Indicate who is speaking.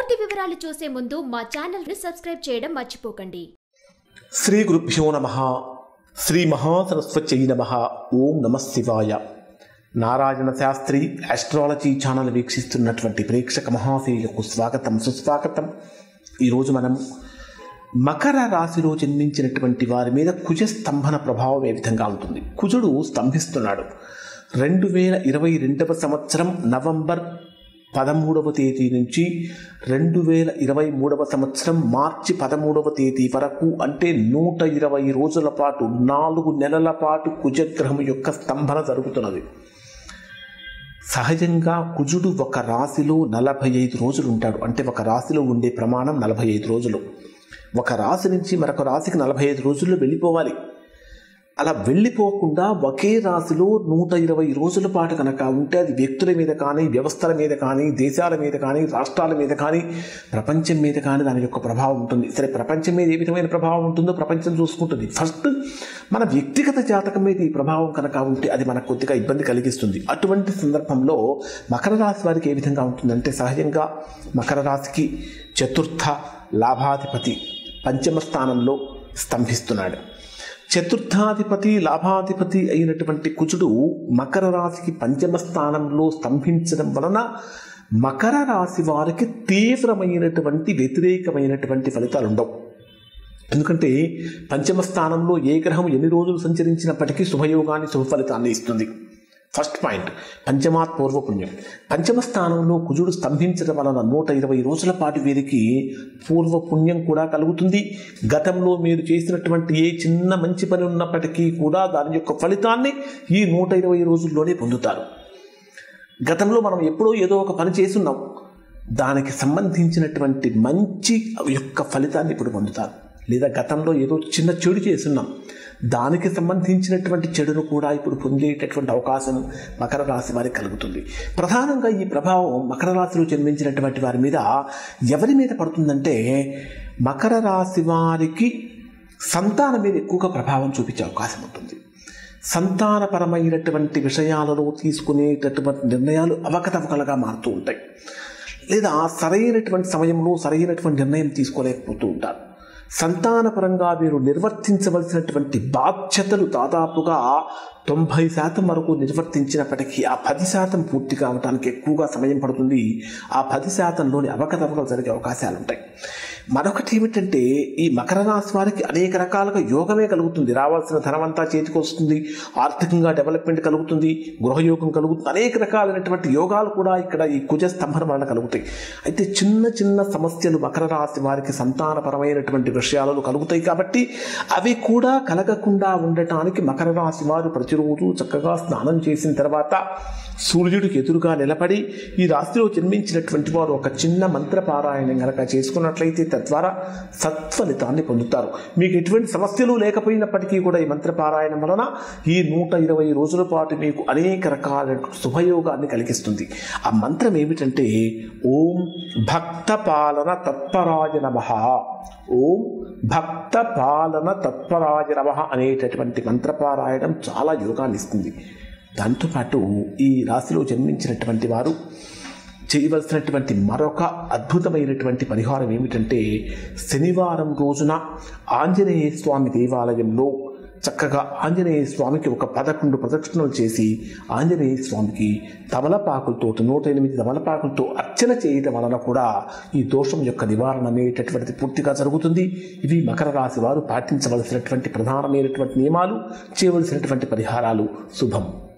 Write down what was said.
Speaker 1: పూర్తి వివరాలు చూసే ముందు మా ఛానల్ ని సబ్స్క్రైబ్ చేయడం మర్చిపోకండి
Speaker 2: శ్రీ గురుభ్యో నమ శ్రీ మహాసరస్వత్యై నమ ఓం నమ శివాయ నారాయణ శాస్త్రి ఆస్ట్రాలజీ ఛానల్ వీక్షిస్తున్నటువంటి ప్రేక్షక మహాశయులకు స్వాగతం సుస్వాగతం ఈరోజు మనం మకర రాశిలో జన్మించినటువంటి వారి మీద కుజ స్తంభన ప్రభావం ఏ విధంగా ఉంటుంది కుజుడు స్తంభిస్తున్నాడు రెండు వేల ఇరవై రెండవ సంవత్సరం నవంబర్ పదమూడవ తేదీ నుంచి రెండు వేల ఇరవై మూడవ సంవత్సరం మార్చి పదమూడవ తేదీ వరకు అంటే నూట ఇరవై రోజుల పాటు నాలుగు నెలల పాటు కుజగ్రహం యొక్క స్తంభన జరుగుతున్నది సహజంగా కుజుడు ఒక రాశిలో నలభై ఐదు రోజులు ఉంటాడు అంటే ఒక రాశిలో ఉండే ప్రమాణం నలభై ఐదు రోజులు ఒక రాశి నుంచి మరొక రాశికి నలభై ఐదు రోజుల్లో వెళ్ళిపోవాలి అలా వెళ్ళిపోకుండా ఒకే రాశిలో నూట ఇరవై రోజుల పాటు కనుక ఉంటే అది వ్యక్తుల మీద కానీ వ్యవస్థల మీద కానీ దేశాల మీద కానీ రాష్ట్రాల మీద కానీ ప్రపంచం మీద కానీ దాని యొక్క ప్రభావం ఉంటుంది సరే ప్రపంచం మీద ఏ విధమైన ప్రభావం ఉంటుందో ప్రపంచం చూసుకుంటుంది ఫస్ట్ మన వ్యక్తిగత జాతకం మీద ఈ ప్రభావం కనుక ఉంటే అది మనకు కొద్దిగా ఇబ్బంది కలిగిస్తుంది అటువంటి సందర్భంలో మకర రాశి వారికి ఏ విధంగా ఉంటుందంటే సహజంగా మకర రాశికి చతుర్థ లాభాధిపతి పంచమ స్థానంలో స్తంభిస్తున్నాడు చతుర్థాధిపతి లాభాధిపతి అయినటువంటి కుజుడు మకర రాశికి పంచమ స్థానంలో స్తంభించడం వలన మకర రాశి వారికి తీవ్రమైనటువంటి వ్యతిరేకమైనటువంటి ఫలితాలు ఉండవు ఎందుకంటే పంచమ స్థానంలో ఏ గ్రహం ఎన్ని రోజులు సంచరించినప్పటికీ శుభయోగాన్ని శుభ ఫలితాన్ని ఇస్తుంది ఫస్ట్ పాయింట్ పంచమాత్ పూర్వపుణ్యం పంచమ స్థానంలో కుజుడు స్తంభించడం వలన నూట ఇరవై రోజుల పాటు వీరికి పూర్వపుణ్యం కూడా కలుగుతుంది గతంలో మీరు చేసినటువంటి ఏ చిన్న మంచి పని ఉన్నప్పటికీ కూడా దాని యొక్క ఫలితాన్ని ఈ నూట ఇరవై రోజుల్లోనే పొందుతారు గతంలో మనం ఎప్పుడో ఏదో ఒక పని చేస్తున్నాం దానికి సంబంధించినటువంటి మంచి యొక్క ఫలితాన్ని ఇప్పుడు పొందుతారు లేదా గతంలో ఏదో చిన్న చెడు చేస్తున్నాం దానికి సంబంధించినటువంటి చెడును కూడా ఇప్పుడు పొందేటటువంటి అవకాశం మకర రాశి వారికి కలుగుతుంది ప్రధానంగా ఈ ప్రభావం మకర రాశిలో జన్మించినటువంటి వారి మీద ఎవరి మీద పడుతుందంటే మకర రాశి వారికి సంతానం మీద ఎక్కువగా ప్రభావం చూపించే అవకాశం ఉంటుంది సంతానపరమైనటువంటి విషయాలలో తీసుకునేటటువంటి నిర్ణయాలు అవకతవకలుగా మారుతూ ఉంటాయి లేదా సరైనటువంటి సమయంలో సరైనటువంటి నిర్ణయం తీసుకోలేకపోతూ ఉంటారు సంతానపరంగా మీరు నిర్వర్తించవలసినటువంటి బాధ్యతలు దాదాపుగా తొంభై శాతం వరకు నిర్వర్తించినప్పటికీ ఆ పది శాతం పూర్తి కావడానికి ఎక్కువగా సమయం పడుతుంది ఆ పది శాతంలోని అవకతవకలు జరిగే అవకాశాలు ఉంటాయి మరొకటి ఏమిటంటే ఈ మకర రాశి వారికి అనేక రకాలుగా యోగమే కలుగుతుంది రావాల్సిన ధనమంతా చేతికి వస్తుంది ఆర్థికంగా డెవలప్మెంట్ కలుగుతుంది గృహయోగం కలుగుతుంది అనేక రకాలైనటువంటి యోగాలు కూడా ఇక్కడ ఈ కుజ స్తంభన వలన కలుగుతాయి అయితే చిన్న చిన్న సమస్యలు మకర రాశి వారికి సంతానపరమైనటువంటి విషయాలలో కలుగుతాయి కాబట్టి అవి కూడా కలగకుండా ఉండటానికి మకర రాశి వారు ప్రతిరోజు చక్కగా స్నానం చేసిన తర్వాత సూర్యుడికి ఎదురుగా నిలబడి ఈ రాశిలో జన్మించినటువంటి వారు ఒక చిన్న మంత్రపారాయణం కనుక చేసుకున్నట్లయితే తద్వారా సత్ఫలితాన్ని పొందుతారు మీకు ఎటువంటి సమస్యలు లేకపోయినప్పటికీ కూడా ఈ మంత్రపారాయణం వలన ఈ నూట ఇరవై రోజుల పాటు మీకు అనేక రకాల శుభయోగాన్ని కలిగిస్తుంది ఆ మంత్రం ఏమిటంటే ఓం భక్త పాలన తత్పరాయ నమ ఓం భక్త పాలన తత్పరాయ నమ అనేటటువంటి మంత్రపారాయణం చాలా యోగాన్ని ఇస్తుంది దాంతోపాటు ఈ రాశిలో జన్మించినటువంటి వారు చేయవలసినటువంటి మరొక అద్భుతమైనటువంటి పరిహారం ఏమిటంటే శనివారం రోజున ఆంజనేయ స్వామి దేవాలయంలో చక్కగా ఆంజనేయ స్వామికి ఒక పదకొండు ప్రదక్షిణలు చేసి ఆంజనేయ స్వామికి తమలపాకులతో నూట ఎనిమిది తమలపాకులతో అర్చన చేయడం వలన కూడా ఈ దోషం యొక్క నివారణ అనేటటువంటిది పూర్తిగా జరుగుతుంది ఇవి మకర రాశి వారు పాటించవలసినటువంటి ప్రధానమైనటువంటి నియమాలు చేయవలసినటువంటి పరిహారాలు శుభం